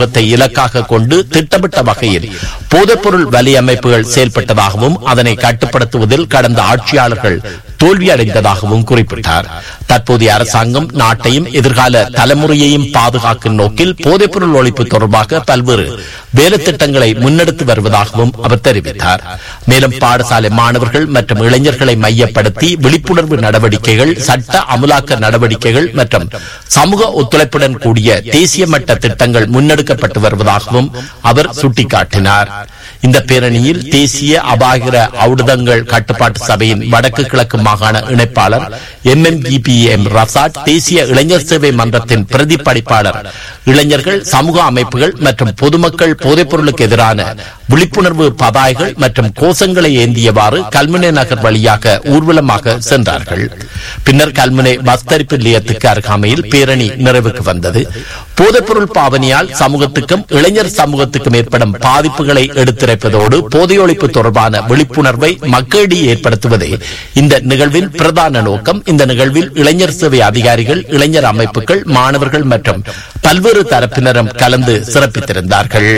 சமூகத்தை இலக்காக கொண்டு திட்டமிட்ட வகையில் போதைப்பொருள் வலையமைப்புகள் செயல்பட்டதாகவும் அதனை கட்டுப்படுத்துவதில் கடந்த ஆட்சியாளர்கள் தோல்வியடைந்ததாகவும் குறிப்பிட்டார் தற்போதைய அரசாங்கம் நாட்டையும் எதிர்கால தலைமுறையையும் பாதுகாக்கும் நோக்கில் போதைப்பொருள் ஒழிப்பு தொடர்பாக பல்வேறு வேலை திட்டங்களை முன்னெடுத்து வருவதாகவும் அவர் தெரிவித்தார் மேலும் பாடசாலை மாணவர்கள் மற்றும் இளைஞர்களை மையப்படுத்தி விழிப்புணர்வு நடவடிக்கைகள் சட்ட அமலாக்க நடவடிக்கைகள் மற்றும் சமூக ஒத்துழைப்புடன் கூடிய தேசிய மட்ட திட்டங்கள் முன்னெடுக்கப்பட்டு வருவதாகவும் அவர் சுட்டிக்காட்டினார் இந்த பேரணியில் தேசிய அபாகிர ஔடதங்கள் கட்டுப்பாட்டு சபையின் வடக்கு கிழக்கு மாகாண இணைப்பாளர் எம் எம் எம் ரசாட் தேசிய இளைஞர் சேவை மன்றத்தின் பிரதிப்படிப்பாளர் இளைஞர்கள் சமூக அமைப்புகள் மற்றும் பொதுமக்கள் போதைப்பொருளுக்கு எதிரான விழிப்புணர்வு பதாய்கள் மற்றும் கோஷங்களை ஏந்தியவாறு கல்முனை நகர் வழியாக ஊர்வலமாக சென்றார்கள் பின்னர் கல்முனை பஸ் தரிப்பு நிலையத்துக்கு அருகாமையில் பேரணி நிறைவுக்கு வந்தது போதைப்பொருள் பாவனையால் சமூகத்துக்கும் இளைஞர் சமூகத்துக்கும் ஏற்படும் பாதிப்புகளை எடுத்துரைப்பதோடு போதையொழிப்பு தொடர்பான விழிப்புணர்வை மக்களிடையே ஏற்படுத்துவதே இந்த நிகழ்வின் பிரதான நோக்கம் இந்த நிகழ்வில் இளைஞர் சேவை அதிகாரிகள் இளைஞர் அமைப்புகள் மாணவர்கள் மற்றும் பல்வேறு தரப்பினரும் கலந்து சிறப்பித்திருந்தார்கள்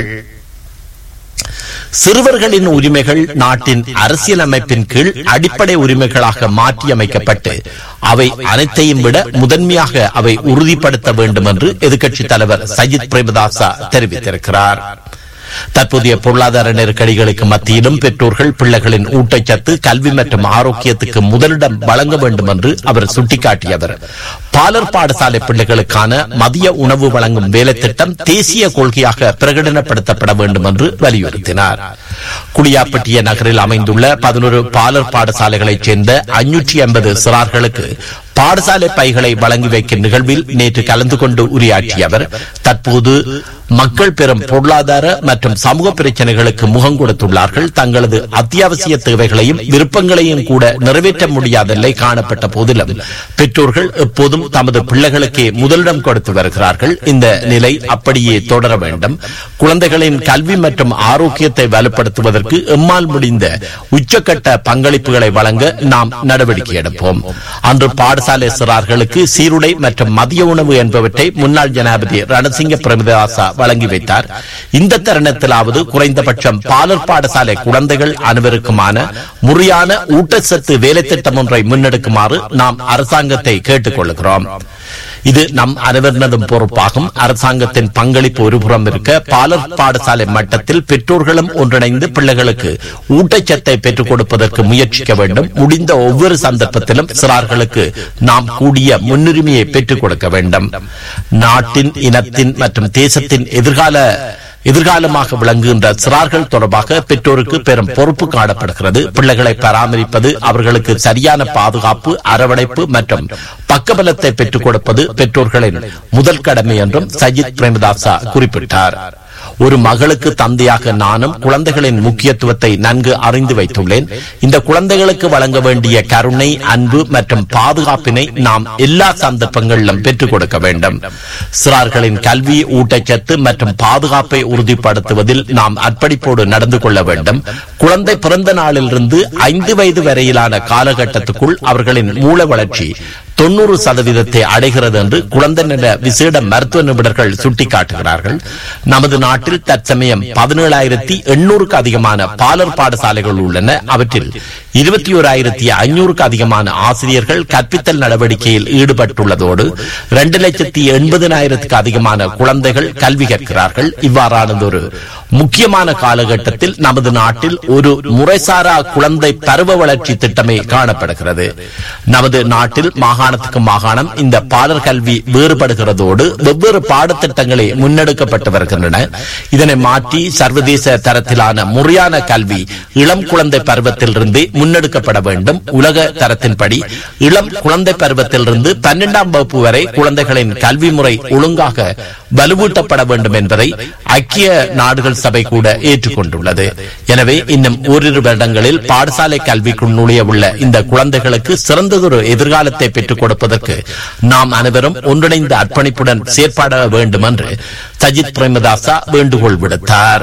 சிறுவர்களின் உரிமைகள் நாட்டின் அரசியலமைப்பின் கீழ் அடிப்படை உரிமைகளாக மாற்றியமைக்கப்பட்டு அவை அனைத்தையும் விட முதன்மையாக அவை உறுதிப்படுத்த வேண்டும் என்று எதிர்க்கட்சித் தலைவர் சஜித் பிரேமதாசா தெரிவித்திருக்கிறார் தற்போதைய பொருளாதார நெருக்கடிகளுக்கு மத்தியிலும் பெற்றோர்கள் பிள்ளைகளின் ஊட்டச்சத்து கல்வி மற்றும் ஆரோக்கியத்துக்கு முதலிடம் வழங்க வேண்டும் என்று அவர் சுட்டிக்காட்டியவர் பாலர் பாடசாலை பிள்ளைகளுக்கான மதிய உணவு வழங்கும் வேலை திட்டம் தேசிய கொள்கையாக பிரகடனப்படுத்தப்பட வேண்டும் என்று வலியுறுத்தினார் குடியாப்பட்டிய நகரில் அமைந்துள்ள பதினோரு பாலர் பாடசாலைகளைச் சேர்ந்த ஐநூற்றி ஐம்பது சிறார்களுக்கு பாடசாலை பைகளை வழங்கி வைக்கும் நிகழ்வில் நேற்று கலந்து கொண்டு உரையாற்றிய அவர் தற்போது மக்கள் பெறும் பொருளாதார மற்றும் சமூக பிரச்சனைகளுக்கு முகம் கொடுத்துள்ளார்கள் தங்களது அத்தியாவசிய தேவைகளையும் விருப்பங்களையும் கூட நிறைவேற்ற முடியாத நிலை காணப்பட்ட போதிலும் பெற்றோர்கள் எப்போதும் தமது பிள்ளைகளுக்கே முதலிடம் கொடுத்து வருகிறார்கள் இந்த நிலை அப்படியே தொடர வேண்டும் குழந்தைகளின் கல்வி மற்றும் ஆரோக்கியத்தை வலுப்படுத்துவதற்கு எம்மால் முடிந்த உச்சக்கட்ட பங்களிப்புகளை வழங்க நாம் நடவடிக்கை எடுப்போம் அன்று பாடசாலை சிறார்களுக்கு சீருடை மற்றும் மதிய உணவு என்பவற்றை முன்னாள் ஜனாதிபதி ரணசிங்க பிரேமதாசா வழங்கி வைத்தார் இந்த தருணத்திலாவது குறைந்தபட்சம் பாலர் பாடசாலை குழந்தைகள் அனைவருக்குமான முறையான ஊட்டச்சத்து வேலை திட்டம் ஒன்றை முன்னெடுக்குமாறு நாம் அரசாங்கத்தை கேட்டுக் கொள்கிறோம் இது நம் அனைவரினதும் பொறுப்பாகும் அரசாங்கத்தின் பங்களிப்பு ஒருபுறம் இருக்க பாலர் பாடசாலை மட்டத்தில் பெற்றோர்களும் ஒன்றிணைந்து பிள்ளைகளுக்கு ஊட்டச்சத்தை பெற்றுக் கொடுப்பதற்கு முயற்சிக்க வேண்டும் முடிந்த ஒவ்வொரு சந்தர்ப்பத்திலும் சிறார்களுக்கு நாம் கூடிய முன்னுரிமையை பெற்றுக் கொடுக்க வேண்டும் நாட்டின் இனத்தின் மற்றும் தேசத்தின் எதிர்கால எதிர்காலமாக விளங்குகின்ற சிறார்கள் தொடர்பாக பெற்றோருக்கு பெரும் பொறுப்பு காணப்படுகிறது பிள்ளைகளை பராமரிப்பது அவர்களுக்கு சரியான பாதுகாப்பு அரவணைப்பு மற்றும் பக்கபலத்தை பெற்றுக் கொடுப்பது பெற்றோர்களின் முதல் கடமை என்றும் சஜித் பிரேமதாசா குறிப்பிட்டார் ஒரு மகளுக்கு தந்தையாக நானும் குழந்தைகளின் முக்கியத்துவத்தை நன்கு அறிந்து வைத்துள்ளேன் இந்த குழந்தைகளுக்கு வழங்க வேண்டிய கருணை அன்பு மற்றும் பாதுகாப்பினை நாம் எல்லா சந்தர்ப்பங்களிலும் பெற்றுக் கொடுக்க வேண்டும் சிறார்களின் கல்வி ஊட்டச்சத்து மற்றும் பாதுகாப்பை உறுதிப்படுத்துவதில் நாம் அர்ப்பணிப்போடு நடந்து கொள்ள வேண்டும் குழந்தை பிறந்த நாளிலிருந்து ஐந்து வயது வரையிலான காலகட்டத்துக்குள் அவர்களின் மூல வளர்ச்சி தொண்ணூறு சதவீதத்தை அடைகிறது என்று குழந்தை நல விசேட மருத்துவ நிபுணர்கள் சுட்டிக்காட்டுகிறார்கள் நமது நாட்டில் தற்சமயம் பதினேழாயிரத்தி எண்ணூறுக்கு அதிகமான பாலர் பாடசாலைகள் உள்ளன அவற்றில் இருபத்தி ஓராயிரத்தி ஐநூறுக்கு அதிகமான ஆசிரியர்கள் கற்பித்தல் நடவடிக்கையில் ஈடுபட்டுள்ளதோடு இரண்டு லட்சத்தி எண்பதினாயிரத்துக்கு அதிகமான குழந்தைகள் கல்வி கற்கிறார்கள் இவ்வாறானதொரு முக்கியமான காலகட்டத்தில் நமது நாட்டில் ஒரு முறைசாரா குழந்தை பருவ வளர்ச்சி திட்டமே காணப்படுகிறது நமது நாட்டில் மாகாணத்துக்கு மாகாணம் இந்த பாடர் கல்வி வேறுபடுகிறதோடு வெவ்வேறு பாடத்திட்டங்களே முன்னெடுக்கப்பட்டு வருகின்றன இதனை மாற்றி சர்வதேச தரத்திலான முறையான கல்வி இளம் குழந்தை பருவத்திலிருந்தே முன்னெடுக்கப்பட வேண்டும் உலக தரத்தின்படி இளம் குழந்தை பருவத்திலிருந்து பன்னெண்டாம் வகுப்பு வரை குழந்தைகளின் கல்வி முறை ஒழுங்காக வலுவூட்டப்பட வேண்டும் என்பதை ஐக்கிய நாடுகள் சபை கூட ஏற்றுக்கொண்டுள்ளது எனவே இன்னும் ஓரிரு வருடங்களில் பாடசாலை கல்விக்குள் நுழைய உள்ள இந்த குழந்தைகளுக்கு சிறந்ததொரு எதிர்காலத்தை பெற்றுக் கொடுப்பதற்கு நாம் அனைவரும் ஒன்றிணைந்த அர்ப்பணிப்புடன் செயற்பட வேண்டும் என்று சஜித் பிரேமதாசா வேண்டுகோள் விடுத்தார்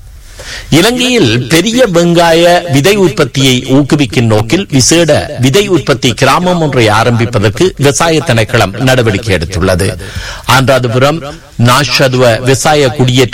இலங்கையில் பெரிய வெங்காய விதை உற்பத்தியை ஊக்குவிக்கும் நோக்கில் விசேட விதை உற்பத்தி கிராமம் ஒன்றை ஆரம்பிப்பதற்கு விவசாய திணைக்களம் நடவடிக்கை எடுத்துள்ளது ஆந்திராபுரம் நாஷதுவ விவசாய குடியேற்ற